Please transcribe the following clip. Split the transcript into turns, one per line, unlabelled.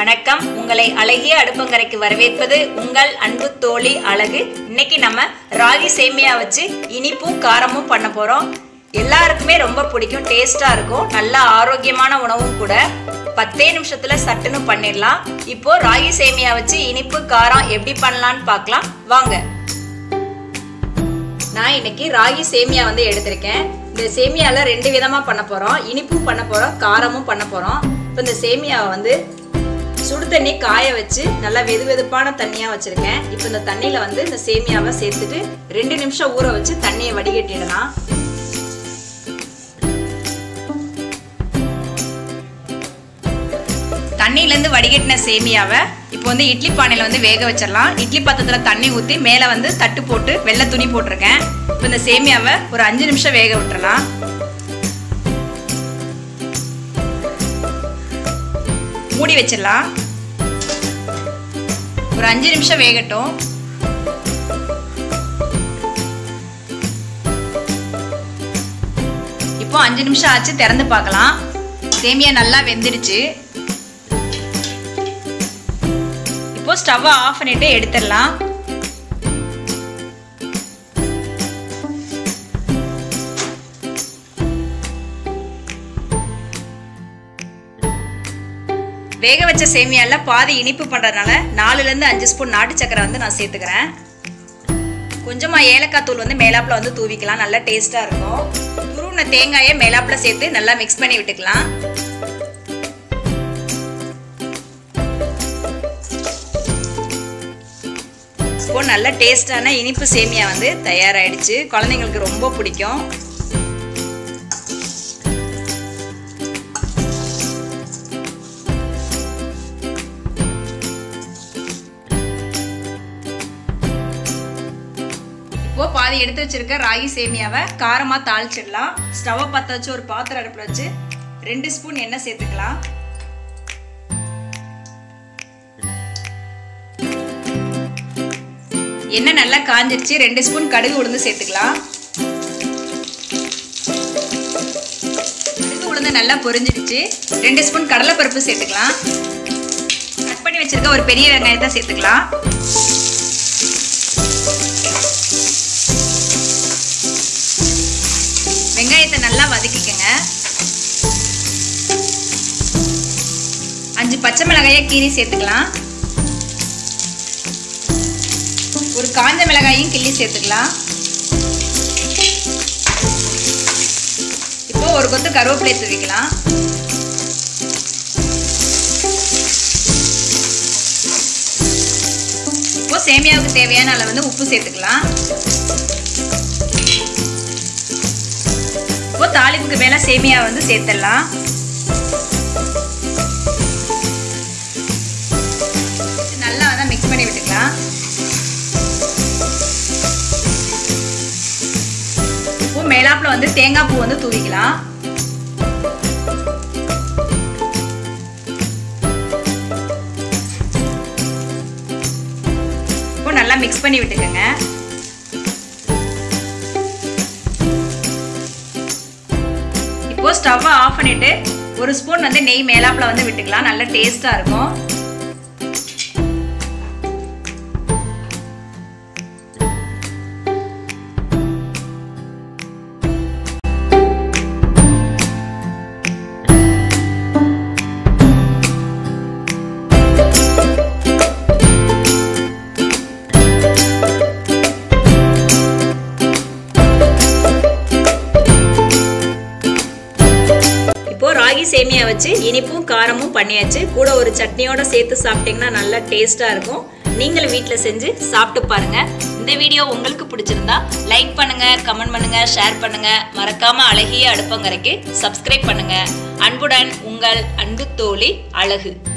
வணக்கம் உங்களை அழகிய அடுப்பங்கரைக்கு வரவேற்பது உங்கள் அன்பு தோழி அழகு இன்னைக்கு நம்ம ராகி சேமியா வச்சு இனிப்பும் காரமும் பண்ண போறோம் எல்லாருக்குமே ரொம்ப பிடிக்கும் டேஸ்டா இருக்கும் நல்ல ஆரோக்கியமான உணவும் கூட பத்தே நிமிஷத்துல சட்டுன்னு பண்ணிடலாம் இப்போ ராகி சேமியா வச்சு இனிப்பு காரம் எப்படி பண்ணலாம்னு பார்க்கலாம் வாங்க நான் இன்னைக்கு ராகி சேமியா வந்து எடுத்திருக்கேன் இந்த சேமியால ரெண்டு விதமா பண்ண போறோம் இனிப்பும் பண்ண போறோம் காரமும் பண்ண போறோம் இப்போ இந்த சேமியாவை வந்து சுடு தண்ணி காய வச்சு நல்லா வெது வெதுப்பான தண்ணியா வச்சிருக்கேன் இப்போ இந்த தண்ணியில வந்து இந்த சேமியாவை சேர்த்துட்டு ரெண்டு நிமிஷம் ஊற வச்சு தண்ணியை வடிகட்டிடலாம் தண்ணியிலேருந்து வடிகட்டின சேமியாவை இப்போ வந்து இட்லி பானையில் வந்து வேக வச்சிடலாம் இட்லி பாத்திரத்தில் தண்ணி ஊற்றி மேலே வந்து தட்டு போட்டு வெள்ளை துணி போட்டிருக்கேன் இப்போ இந்த சேமியாவை ஒரு அஞ்சு நிமிஷம் வேக விட்டுறலாம் மூடி வச்சிடலாம் ஒரு அஞ்சு நிமிஷம் வேகட்டும் இப்போ அஞ்சு நிமிஷம் ஆச்சு திறந்து பார்க்கலாம் சேமியா நல்லா வெந்துடுச்சு இப்போ ஸ்டவ்வை ஆஃப் பண்ணிட்டு எடுத்துடலாம் வேக வச்ச சேமியால பாதி இனிப்பு பண்ணுறதுனால நாலுலேருந்து அஞ்சு ஸ்பூன் நாட்டு சக்கரை வந்து நான் சேர்த்துக்கிறேன் கொஞ்சமாக ஏலக்காய் தூள் வந்து மேலாப்பில் வந்து தூவிக்கலாம் நல்லா டேஸ்ட்டாக இருக்கும் துருவின தேங்காயை மேலாப்பில் சேர்த்து நல்லா மிக்ஸ் பண்ணி விட்டுக்கலாம் இப்போ நல்ல டேஸ்டான இனிப்பு சேமியா வந்து தயாராகிடுச்சு குழந்தைங்களுக்கு ரொம்ப பிடிக்கும் இப்போ பாதி எடுத்து வச்சிருக்க ராகி சேமியாவை காரமாக தாளிச்சிடலாம் ஸ்டவ்வை பற்ற வச்சு ஒரு பாத்திரம் அடுப்பில் வச்சு ரெண்டு ஸ்பூன் எண்ணெய் சேர்த்துக்கலாம் எண்ணெய் நல்லா காஞ்சிருச்சு ரெண்டு ஸ்பூன் கடுகு உளுந்து சேர்த்துக்கலாம் கடுகு உளுந்து நல்லா பொரிஞ்சிருச்சு ரெண்டு ஸ்பூன் கடலைப்பருப்பு சேர்த்துக்கலாம் கட் பண்ணி வச்சிருக்க ஒரு பெரிய வெங்காயத்தை சேர்த்துக்கலாம் வெங்காயத்தை நல்லா வதக்கிக்கங்க அஞ்சு பச்சை மிளகாயை கீரி சேர்த்துக்கலாம் ஒரு காஞ்ச மிளகாயும் கிள்ளி சேர்த்துக்கலாம் இப்போ ஒரு கொத்து கருவேப்பிலை தூவிக்கலாம் இப்போ சேமியாவுக்கு தேவையான அளவு வந்து உப்பு சேர்த்துக்கலாம் இப்போ தாளிப்புக்கு மேலே சேமியா வந்து சேர்த்துடலாம் நல்லா தான் மிக்ஸ் பண்ணி விட்டுக்கலாம் இப்போ மேலாப்பில் வந்து தேங்காய் பூ வந்து தூவிக்கலாம் இப்போ நல்லா மிக்ஸ் பண்ணி விட்டுக்கோங்க இப்போ ஸ்டவ்வை ஆஃப் பண்ணிட்டு ஒரு ஸ்பூன் வந்து நெய் மேலாப்பில் வந்து விட்டுக்கலாம் நல்ல டேஸ்ட்டாக இருக்கும் இப்போ ராகி சேமியா வச்சு இனிப்பும் காரமும் பண்ணியாச்சு கூட ஒரு சட்னியோட சேர்த்து சாப்பிட்டீங்கன்னா நல்லா டேஸ்டா இருக்கும் நீங்களும் வீட்டில் செஞ்சு சாப்பிட்டு பாருங்க இந்த வீடியோ உங்களுக்கு பிடிச்சிருந்தா லைக் பண்ணுங்க கமெண்ட் பண்ணுங்க ஷேர் பண்ணுங்க மறக்காம அழகிய அடுப்பங்கரைக்கு சப்ஸ்கிரைப் பண்ணுங்க அன்புடன் உங்கள் அன்பு தோழி அழகு